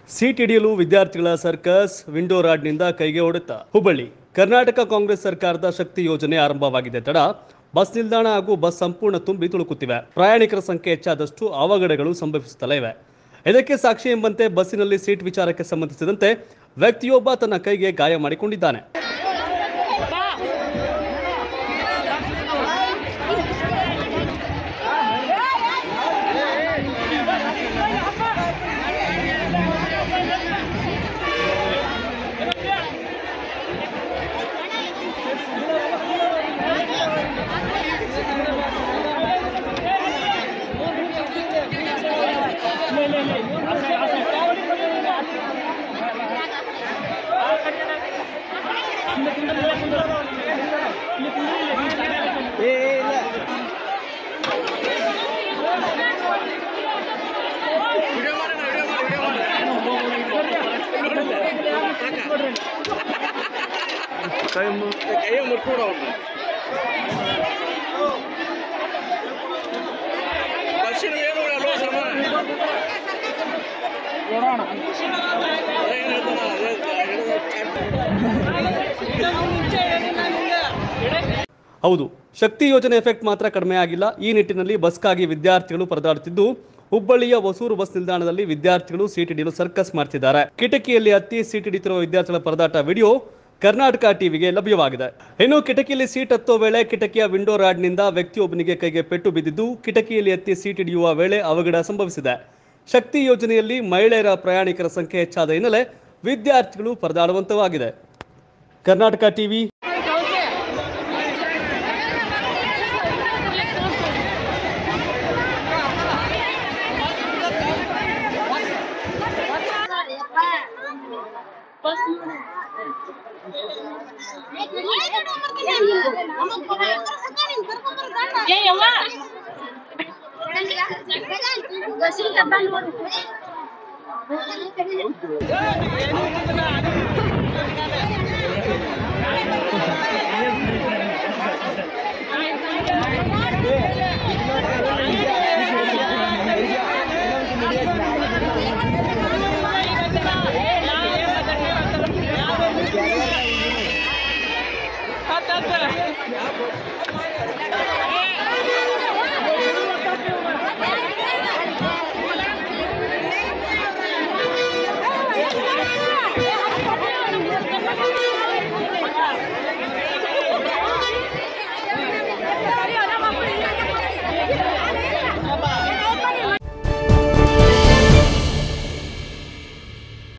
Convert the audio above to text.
Seat ಹಿಡಿಯಲು ವಿದ್ಯಾರ್ಥಿಗಳ circus window ರಾಡ್ನಿಂದ ಕೈಗೆ ಹೊಡೆತ ಹುಬ್ಬಳ್ಳಿ ಕರ್ನಾಟಕ ಕಾಂಗ್ರೆಸ್ ಸರ್ಕಾರದ ಶಕ್ತಿ ಯೋಜನೆ ಆರಂಭವಾಗಿದೆ ತಡ ಬಸ್ ನಿಲ್ದಾಣ ಹಾಗೂ ಬಸ್ ಸಂಪೂರ್ಣ ತುಂಬಿ ತುಳುಕುತ್ತಿವೆ ಪ್ರಯಾಣಿಕರ ಸಂಖ್ಯೆ ಹೆಚ್ಚಾದಷ್ಟು ಅವಘಡಗಳು ಸಂಭವಿಸುತ್ತಲೇ ಇವೆ ಇದಕ್ಕೆ ಸಾಕ್ಷಿ ಎಂಬಂತೆ ಬಸ್ಸಿನಲ್ಲಿ ಸೀಟ್ ವಿಚಾರಕ್ಕೆ ಸಂಬಂಧಿಸಿದಂತೆ ವ್ಯಕ್ತಿಯೊಬ್ಬ ತನ್ನ ಕೈಗೆ ಗಾಯ ಮಾಡಿಕೊಂಡಿದ್ದಾನೆ ಕೈಯ ಮುಟ್ಕೊಡ ಅವ್ನು ಬಸ್ಸಿನ ಏನು ಅಲ್ವ ಸಮ ಹೌದು ಶಕ್ತಿ ಯೋಜನೆ ಎಫೆಕ್ಟ್ ಮಾತ್ರ ಕಡಿಮೆ ಆಗಿಲ್ಲ ಈ ನಿಟ್ಟಿನಲ್ಲಿ ಬಸ್ಗಾಗಿ ವಿದ್ಯಾರ್ಥಿಗಳು ಪರದಾಡುತ್ತಿದ್ದು ಹುಬ್ಬಳ್ಳಿಯ ಹೊಸೂರು ಬಸ್ ನಿಲ್ದಾಣದಲ್ಲಿ ವಿದ್ಯಾರ್ಥಿಗಳು ಸೀಟ್ ಹಿಡಿಯಲು ಸರ್ಕಸ್ ಮಾಡ್ತಿದ್ದಾರೆ ಕಿಟಕಿಯಲ್ಲಿ ಹತ್ತಿ ಸೀಟ್ ಹಿಡಿತಿರುವ ವಿದ್ಯಾರ್ಥಿಗಳ ಪರದಾಟ ವಿಡಿಯೋ ಕರ್ನಾಟಕ ಟಿವಿಗೆ ಲಭ್ಯವಾಗಿದೆ ಇನ್ನು ಕಿಟಕಿಯಲ್ಲಿ ಸೀಟ್ ಹತ್ತೋ ವೇಳೆ ಕಿಟಕಿಯ ವಿಂಡೋ ರಾಡ್ನಿಂದ ವ್ಯಕ್ತಿಯೊಬ್ಬನಿಗೆ ಕೈಗೆ ಪೆಟ್ಟು ಬಿದ್ದಿದ್ದು ಕಿಟಕಿಯಲ್ಲಿ ಹತ್ತಿ ಸೀಟ್ ಹಿಡಿಯುವ ವೇಳೆ ಅವಘಡ ಸಂಭವಿಸಿದೆ ಶಕ್ತಿ ಯೋಜನೆಯಲ್ಲಿ ಮಹಿಳೆಯರ ಪ್ರಯಾಣಿಕರ ಸಂಖ್ಯೆ ಹೆಚ್ಚಾದ ಹಿನ್ನೆಲೆ ವಿದ್ಯಾರ್ಥಿಗಳು ಪರದಾಡುವಂತವಾಗಿದೆ ಕರ್ನಾಟಕ ಟಿವಿ ಏ ಯವ್ವ Yeah.